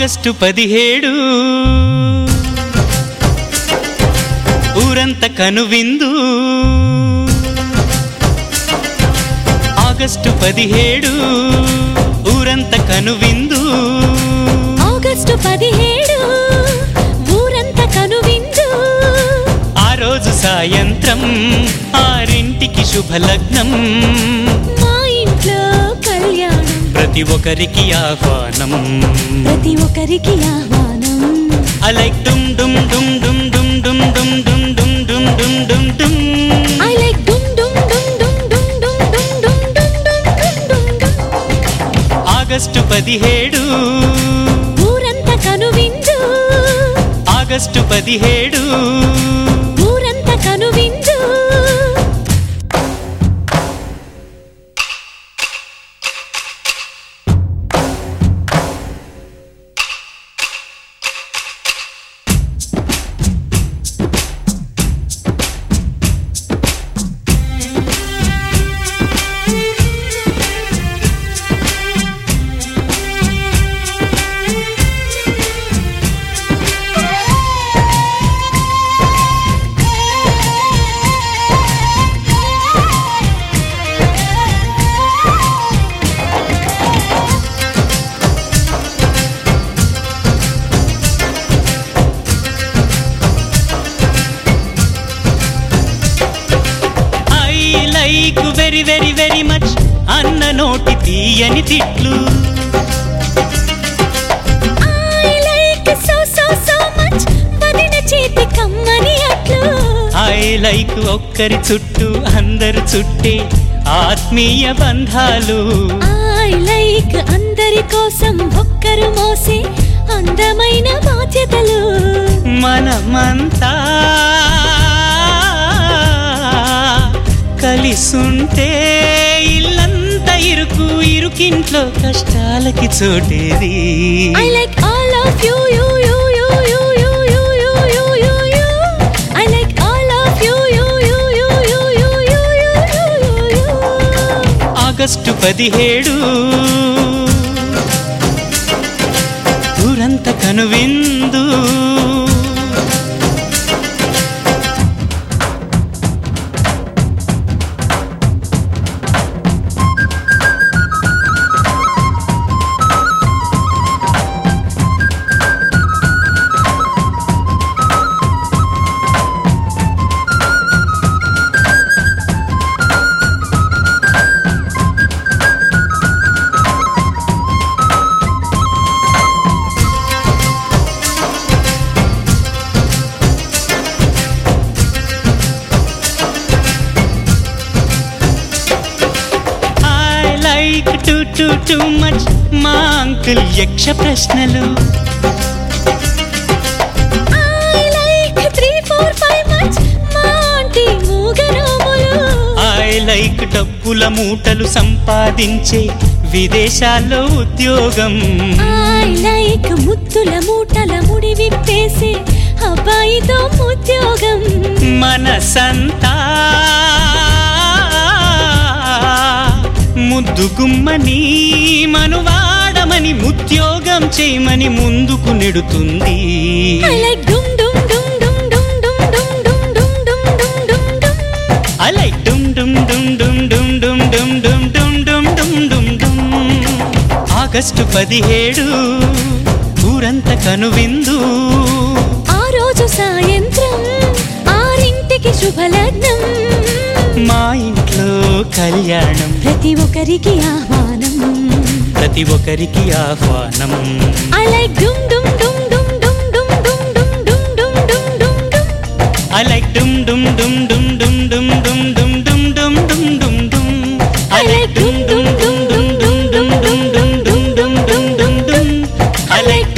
August పదిహేడు ఊరంత కనువిందు ఆగస్టు పదిహేడు ఊరంత కనువిందు ఆగస్టు పదిహేడు ఊరంతా కనువిందు ఆ రోజు సాయంత్రం ఆరింటికి శుభలగ్నం మా ఇంట్లో కళ్యాణం ప్రతి ఒక్కరికి ఆహ్వానం ప్రతి ఒక్కరికి ఆహ్వానం I like dum dum dum dum dum dum dum dum dum dum dum dum dum I like dum dum dum dum dum dum dum dum dum dum dum dum August పదిహేడు ఊరంతా కనువిందు ఆగస్టు పదిహేడు ఊరంతా కనువిందు I like very very very much అన్న నోటి తీయని తిట్లు I like so so so much వదిన చేతి కమ్మని అట్లు ఐ లైక్ ఒక్కరి చుట్టూ అందరు చుట్టే ఆత్మీయ బంధాలు ఐ లైక్ అందరి కోసం ఒక్కరు మోసే అందమైన బాధ్యతలు మనమంతా కలిసుంటే ఇల్లంతా ఇరుకు ఇరుకింట్లో కష్టాలకి చోటేది I like all of you you you you you you you you you you you I like all of you you you you you you you you you you August పదిహేడు ఊరంత కనువిందు I like too too too much మా uncle యక్ష ప్రశ్నలు I like 3 4 5 much మా aunty మూగనోములు I like డబ్బుల మూటలు సంపాదించే విదేశాల్లో ఉద్యోగం ఐ లైక్ ముత్తుల మూటల ముడి విప్పేసి అబ్బాయితో ఉద్యోగం మనసంతా ముద్దు గుమ్మని మనువాడమని ఉద్యోగం చేయమని ముందుకు నెడుతుంది I like dum dum dum dum dum dum dum dum dum dum dum dum dum I like dum dum dum dum dum dum dum dum dum dum dum dum dum August పదిహేడు ఊరంత కనువిందు ఆ రోజు సాయంత్రం ఆరింటికి శుభలగ్నం మా ఇంట్లో కళ్యాణం ప్రతి ఒక్కరికి ఆహ్వానం ప్రతి ఒక్కరికి ఆహ్వానం I like dum dum dum dum dum dum dum dum dum dum dum dum dum I like dum dum dum dum dum dum dum dum dum dum dum dum dum I like dum dum dum dum dum dum dum dum dum dum dum dum I like